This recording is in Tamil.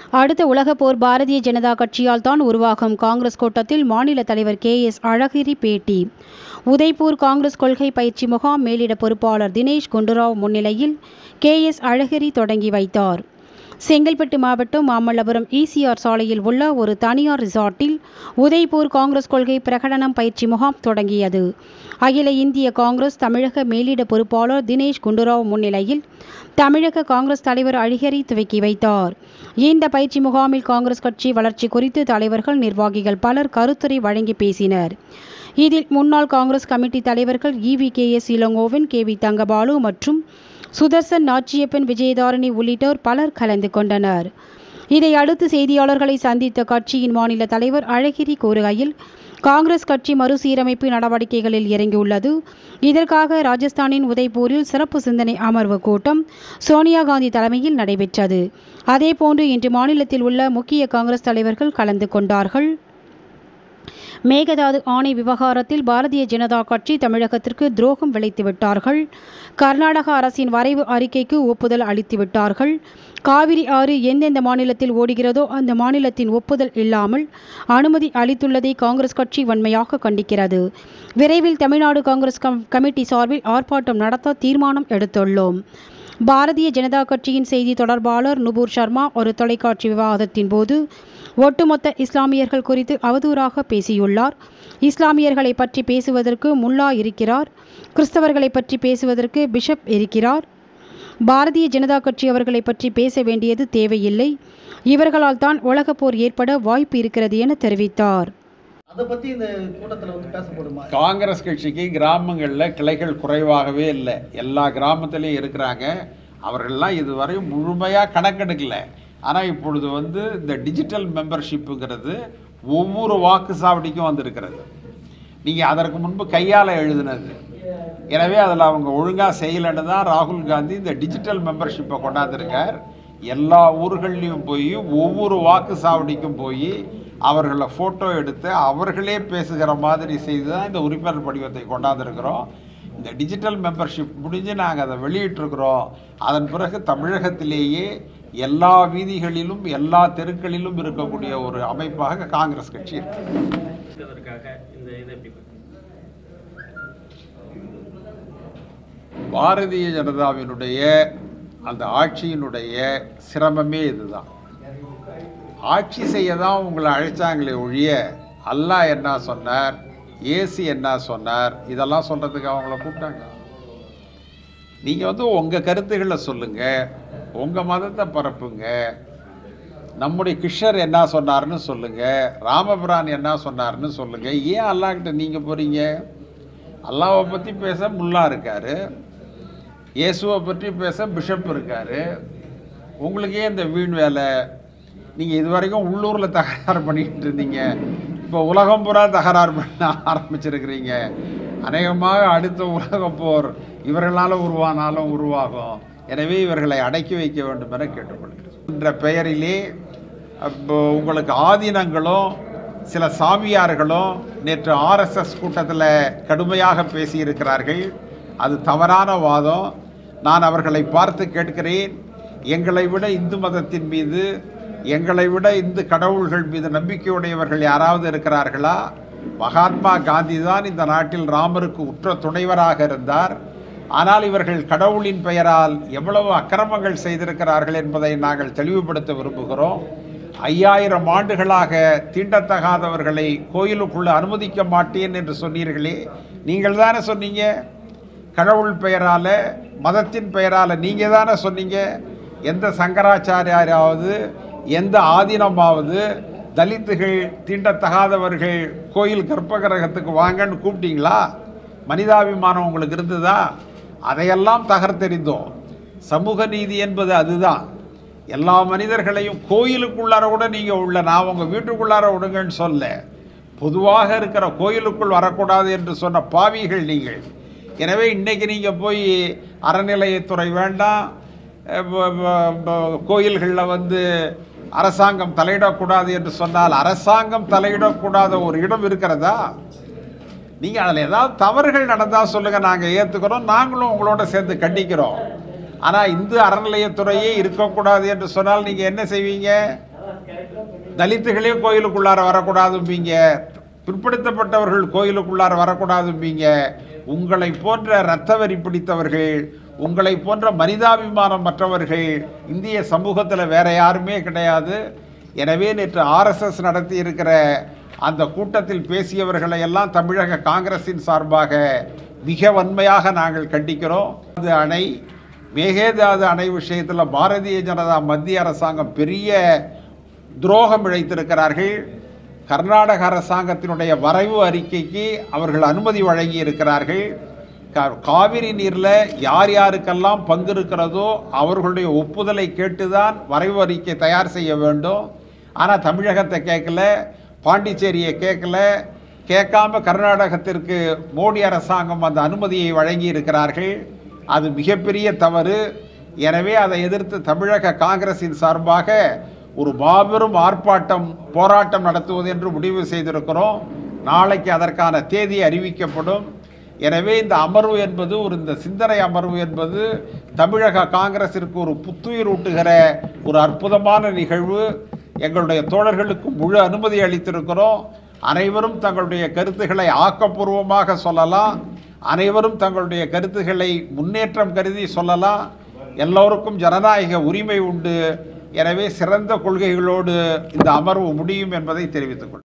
அடுத்த உலகப் போர் பாரதிய ஜனதா கட்சியால் தான் உருவாகும் காங்கிரஸ் கூட்டத்தில் மாநில தலைவர் கே எஸ் அழகிரி பேட்டி உதய்பூர் காங்கிரஸ் கொள்கை பயிற்சி முகாம் மேலிட பொறுப்பாளர் தினேஷ் குண்டுராவ் முன்னிலையில் கே எஸ் அழகிரி தொடங்கி வைத்தார் செங்கல்பட்டு மாவட்டம் மாமல்லபுரம் ஈசிஆர் சாலையில் உள்ள ஒரு தனியார் ரிசார்ட்டில் உதய்பூர் காங்கிரஸ் கொள்கை பிரகடனம் பயிற்சி முகாம் தொடங்கியது அகில இந்திய காங்கிரஸ் தமிழக மேலிட பொறுப்பாளர் தினேஷ் குண்டுராவ் முன்னிலையில் தமிழக காங்கிரஸ் தலைவர் அழகிரி துவக்கி வைத்தார் இந்த பயிற்சி முகாமில் காங்கிரஸ் கட்சி வளர்ச்சி குறித்து தலைவர்கள் நிர்வாகிகள் பலர் கருத்துரை வழங்கி பேசினர் இதில் முன்னாள் காங்கிரஸ் கமிட்டி தலைவர்கள் EV K S Elangovan K V Thangabalu மற்றும் சுதர்சன் நாச்சியப்பன் விஜயதாரணி உள்ளிட்டோர் பலர் கலந்து கொண்டனர் இதை அடுத்து செய்தியாளர்களை சந்தித்த கட்சியின் மாநில தலைவர் அழகிரி கூறுகையில் காங்கிரஸ் கட்சி மறுசீரமைப்பு நடவடிக்கைகளில் இறங்கியுள்ளது இதற்காக ராஜஸ்தானின் உதய்பூரில் சிறப்பு சிந்தனை அமர்வு கூட்டம் சோனியா காந்தி தலைமையில் நடைபெற்றது அதேபோன்று இன்று மாநிலத்தில் உள்ள முக்கிய காங்கிரஸ் தலைவர்கள் கலந்து கொண்டார்கள் மேகதாது ஆணை விவகாரத்தில் பாரதிய ஜனதா கட்சி தமிழகத்திற்கு துரோகம் விளைத்து விட்டார்கள் கர்நாடக அரசின் வரைவு அறிக்கைக்கு ஒப்புதல் அளித்து விட்டார்கள் காவிரி ஆறு எந்தெந்த மாநிலத்தில் ஓடுகிறதோ அந்த மாநிலத்தின் ஒப்புதல் இல்லாமல் அனுமதி அளித்துள்ளதை காங்கிரஸ் கட்சி வன்மையாக கண்டிக்கிறது விரைவில் தமிழ்நாடு காங்கிரஸ் கம் கமிட்டி சார்பில் ஆர்ப்பாட்டம் நடத்த தீர்மானம் எடுத்துள்ளோம் பாரதிய ஜனதா கட்சியின் செய்தி தொடர்பாளர் நுபூர் சர்மா ஒரு தொலைக்காட்சி விவாதத்தின் போது ஒட்டுமொத்த இஸ்லாமியர்கள் குறித்து அவதூறாக பேசியுள்ளார் இஸ்லாமியர்களை பற்றி பேசுவதற்கு முல்லா இருக்கிறார் கிறிஸ்தவர்களை பற்றி பேசுவதற்கு பிஷப் இருக்கிறார் பாரதிய ஜனதா கட்சி அவர்களை பற்றி பேச வேண்டியது தேவையில்லை இவர்களால் தான் உலகப் போர் ஏற்பட வாய்ப்பு இருக்கிறது என தெரிவித்தார் அதை பத்தி இந்த கூட்டத்துல வந்து பேசப்படுமா காங்கிரஸ் கட்சிக்கு கிராமங்களில் கிளைகள் குறைவாகவே இல்லை எல்லா கிராமத்துலேயும் இருக்கிறாங்க அவர்கள்லாம் இதுவரை முழுமையாக கணக்கெடுக்கல ஆனால் இப்பொழுது வந்து இந்த டிஜிட்டல் மெம்பர்ஷிப்புங்கிறது ஒவ்வொரு வாக்கு சாவடிக்கும் வந்திருக்கிறது நீங்கள் அதற்கு முன்பு கையால் எழுதினது எனவே அதில் அவங்க ஒழுங்காக செய்யலைன்னு தான் ராகுல் காந்தி இந்த டிஜிட்டல் மெம்பர்ஷிப்பை கொண்டாந்துருக்கார் எல்லா ஊர்கள்லையும் போய் ஒவ்வொரு வாக்கு சாவடிக்கும் போய் அவர்களை ஃபோட்டோ எடுத்து அவர்களே பேசுகிற மாதிரி செய்து தான் இந்த உறுப்பினர் படிவத்தை கொண்டாந்துருக்கிறோம் இந்த டிஜிட்டல் மெம்பர்ஷிப் முடிஞ்சு நாங்கள் அதை வெளியிட்டிருக்கிறோம் அதன் பிறகு தமிழகத்திலேயே எல்லா வீதிகளிலும் எல்லா தெருக்களிலும் இருக்கக்கூடிய ஒரு அமைப்பாக காங்கிரஸ் கட்சி இருக்கு அதற்காக இந்த இதை எப்படி பார்க்கறீங்க? பாரதிய ஜனதாவினுடைய அந்த ஆட்சியினுடைய சிரமமே இதுதான் ஆட்சி செய்ய தான் உங்களை அழைச்சாங்களே ஒழிய அல்லாஹ் என்ன சொன்னார் ஏசி என்ன சொன்னார் இதெல்லாம் சொல்கிறதுக்கு அவங்கள கூப்பிட்டாங்க நீங்கள் வந்து உங்கள் கருத்துக்களை சொல்லுங்கள் உங்கள் மதத்தை பரப்புங்க நம்முடைய கிருஷ்ணர் என்ன சொன்னார்னு சொல்லுங்கள் ராமபிரான் என்ன சொன்னார்னு சொல்லுங்கள் ஏன் அல்லாஹ்கிட்ட நீங்கள் போகிறீங்க அல்லாவை பற்றி பேச முல்லா இருக்கார் இயேசுவை பற்றி பேச பிஷப் இருக்கார் உங்களுக்கு ஏன் இந்த வீண் வேலை நீங்கள் இது வரைக்கும் உள்ளூரில் தகராறு பண்ணிக்கிட்டு இருந்தீங்க இப்போ உலகம் பூரா தகராறு பண்ண ஆரம்பிச்சிருக்கிறீங்க அநேகமாக அடுத்த உலகப் போர் இவர்களால் உருவானாலும் உருவாகும் எனவே இவர்களை அடக்கி வைக்க வேண்டும் என கேட்டுக்கொள்கிறேன் என்ற பெயரிலே அப்போ உங்களுக்கு ஆதீனங்களும் சில சாமியார்களும் நேற்று ஆர்எஸ்எஸ் கூட்டத்தில் கடுமையாக பேசியிருக்கிறார்கள் அது தவறான வாதம் நான் அவர்களை பார்த்து கேட்கிறேன் எங்களை விட இந்து மதத்தின் மீது எங்களை விட இந்து கடவுள்கள் மீது நம்பிக்கையுடையவர்கள் யாராவது இருக்கிறார்களா மகாத்மா காந்தி தான் இந்த நாட்டில் ராமருக்கு உற்ற துணைவராக இருந்தார் ஆனால் இவர்கள் கடவுளின் பெயரால் எவ்வளவு அக்கிரமங்கள் செய்திருக்கிறார்கள் என்பதை நாங்கள் தெளிவுபடுத்த விரும்புகிறோம் ஐயாயிரம் ஆண்டுகளாக தீண்டத்தகாதவர்களை கோயிலுக்குள்ள அனுமதிக்க மாட்டேன் என்று சொன்னீர்களே நீங்கள் தானே சொன்னீங்க கடவுள் பெயரால மதத்தின் பெயரால நீங்க தானே சொன்னீங்க எந்த சங்கராச்சாரியாராவது எந்த ஆதீனமாவது தலித்துகள் தீண்டத்தகாதவர்கள் கோயில் கற்பகிரகத்துக்கு வாங்கன்னு கூப்பிட்டீங்களா மனிதாபிமானம் உங்களுக்கு இருந்ததா அதையெல்லாம் தகர்த்தெறிந்தோம் சமூக நீதி என்பது அதுதான் எல்லா மனிதர்களையும் கோயிலுக்குள்ளார கூட நீங்கள் உள்ள நான் உங்கள் வீட்டுக்குள்ளார விடுங்கன்னு சொல்ல பொதுவாக இருக்கிற கோயிலுக்குள் வரக்கூடாது என்று சொன்ன பாவிகள் நீங்கள் எனவே இன்னைக்கு நீங்கள் போய் அறநிலையத்துறை வேண்டாம் கோயில்களில் வந்து அரசாங்கம் தலையிடக்கூடாது என்று சொன்னால் அரசாங்கம் தலையிடக்கூடாத ஒரு இடம் இருக்கிறதா நீங்கள் அதில் ஏதாவது தவறுகள் நடந்தால் சொல்லுங்கள் நாங்கள் ஏற்றுக்கிறோம் நாங்களும் உங்களோட சேர்ந்து கண்டிக்கிறோம் ஆனால் இந்து அறநிலையத்துறையே இருக்கக்கூடாது என்று சொன்னால் நீங்கள் என்ன செய்வீங்க தலித்துகளே கோயிலுக்குள்ளார வரக்கூடாதும்பீங்க பிற்படுத்தப்பட்டவர்கள் கோயிலுக்குள்ளார வரக்கூடாதும்பீங்க உங்களை போன்ற இரத்த வரி பிடித்தவர்கள் உங்களை போன்ற மனிதாபிமானம் மற்றவர்கள் இந்திய சமூகத்தில் வேற யாருமே கிடையாது எனவே நேற்று ஆர்எஸ்எஸ் நடத்தி இருக்கிற அந்த கூட்டத்தில் பேசியவர்களை எல்லாம் தமிழக காங்கிரசின் சார்பாக மிக வன்மையாக நாங்கள் கண்டிக்கிறோம் அது அணை மேகேதாது அணை விஷயத்தில் பாரதிய ஜனதா மத்திய அரசாங்கம் பெரிய துரோகம் இழைத்திருக்கிறார்கள் கர்நாடக அரசாங்கத்தினுடைய வரைவு அறிக்கைக்கு அவர்கள் அனுமதி வழங்கி இருக்கிறார்கள் கா- காவிரி நீரில் யார் யாருக்கெல்லாம் பங்கு இருக்கிறதோ அவர்களுடைய ஒப்புதலை கேட்டுதான் வரைவு அறிக்கை தயார் செய்ய வேண்டும் ஆனால் தமிழகத்தை கேட்கல பாண்டிச்சேரியை கேட்கல கேட்காம கர்நாடகத்திற்கு மோடி அரசாங்கம் அந்த அனுமதியை வழங்கி இருக்கிறார்கள் அது மிகப்பெரிய தவறு எனவே அதை எதிர்த்து தமிழக காங்கிரசின் சார்பாக ஒரு மாபெரும் ஆர்ப்பாட்டம் போராட்டம் நடத்துவது என்று முடிவு செய்திருக்கிறோம் நாளைக்கு அதற்கான தேதி அறிவிக்கப்படும் எனவே இந்த அமர்வு என்பது ஒரு இந்த சிந்தனை அமர்வு என்பது தமிழக காங்கிரசிற்கு ஒரு புத்துயிர் ஊட்டுகிற ஒரு அற்புதமான நிகழ்வு எங்களுடைய தோழர்களுக்கு முழு அனுமதி அளித்திருக்கிறோம் அனைவரும் தங்களுடைய கருத்துக்களை ஆக்கப்பூர்வமாக சொல்லலாம் அனைவரும் தங்களுடைய கருத்துக்களை முன்னேற்றம் கருதி சொல்லலாம் எல்லோருக்கும் ஜனநாயக உரிமை உண்டு எனவே சிறந்த கொள்கைகளோடு இந்த அமர்வு முடியும் என்பதை தெரிவித்துக் கொள்கிறேன்